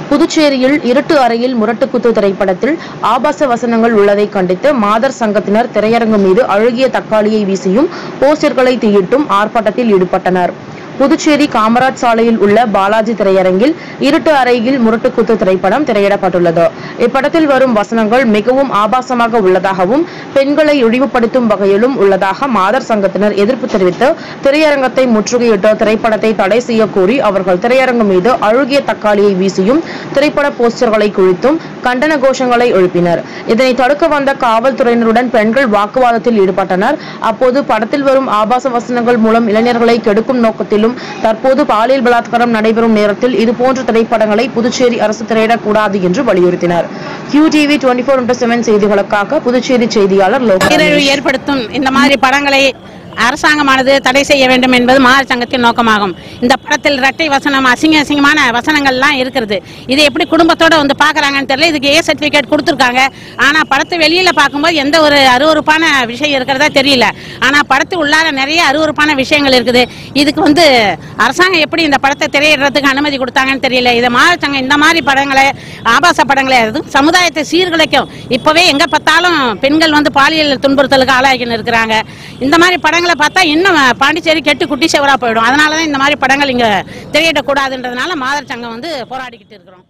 புதுச்சேரியில் இருட்டு அறையில் முரட்டுக்குத்து திரைப்படத்தில் ஆபாச வசனங்கள் உள்ளதை கண்டித்து மாதர் சங்கத்தினர் திரையரங்கு மீது அழுகிய தக்காளியை வீசியும் போஸ்டர்களை தீயிட்டும் ஆர்ப்பாட்டத்தில் ஈடுபட்டனர் புதுச்சேரி காமராஜ் சாலையில் உள்ள பாலாஜி திரையரங்கில் இருட்டு அறையில் முரட்டுக்குத்து திரைப்படம் திரையிடப்பட்டுள்ளது இப்படத்தில் வரும் வசனங்கள் மிகவும் ஆபாசமாக உள்ளதாகவும் பெண்களை இழிவுபடுத்தும் வகையிலும் உள்ளதாக மாதர் சங்கத்தினர் எதிர்ப்பு தெரிவித்து திரையரங்கத்தை முற்றுகையிட்டு திரைப்படத்தை தடை செய்ய கோரி அவர்கள் திரையரங்கு மீது அழுகிய தக்காளியை வீசியும் திரைப்பட போஸ்டர்களை குழித்தும் கண்டன கோஷங்களை எழுப்பினர் இதனை தடுக்க வந்த காவல்துறையினருடன் பெண்கள் வாக்குவாதத்தில் ஈடுபட்டனர் அப்போது படத்தில் வரும் ஆபாச வசனங்கள் மூலம் இளைஞர்களை கெடுக்கும் நோக்கத்திலும் தற்போது பாலியல் பலாத்காரம் நடைபெறும் நேரத்தில் இதுபோன்ற திரைப்படங்களை புதுச்சேரி அரசு திரையிடக்கூடாது என்று வலியுறுத்தினர் Q TV twenty four into seven செய்திகளுக்காக புதுச்சேரி செய்தியாளர் லோகா சீரழிவு ஏற்படுத்தும் இந்த மாதிரி படங்களை அரசாங்கமானது தடை செய்ய வேண்டும் என்பது மாதர் சங்கத்தின் நோக்கமாகும் இந்த படத்தில் இரட்டை வசனம் அசிங்க அசிங்கமான வசனங்கள்லாம் இருக்கிறது இது எப்படி குடும்பத்தோட வந்து பார்க்கறாங்கன்னு தெரியல இதுக்கு ஏ சர்டிஃபிகேட் கொடுத்துருக்காங்க ஆனால் படத்தை வெளியில் பார்க்கும்போது எந்த ஒரு அருவருப்பான விஷயம் இருக்கிறதா தெரியல ஆனால் படத்து உள்ளார நிறைய அருவருப்பான விஷயங்கள் இருக்குது இதுக்கு வந்து அரசாங்கம் எப்படி இந்த படத்தை திரையிடுறதுக்கு அனுமதி கொடுத்தாங்கன்னு தெரியல இதை மாதர் சங்கம் இந்த மாதிரி படங்களை ஆபாச படங்களை அதுவும் சமுதாயத்தை சீர்குலைக்கும் இப்போவே எங்கே பார்த்தாலும் பெண்கள் வந்து பாலியல் துன்புறுத்தலுக்கு ஆளாகின்னு இருக்கிறாங்க இந்த மாதிரி படங்களை பார்த்தா இன்னும் பாண்டிச்சேரி கெட்டு குட்டி செவரா போயிடும் அதனால தான் இந்த மாதிரி படங்கள் இங்கே திரையிடக்கூடாதுன்றதுனால மாதர் சங்கம் வந்து போராடிக்கிட்டு இருக்கிறோம்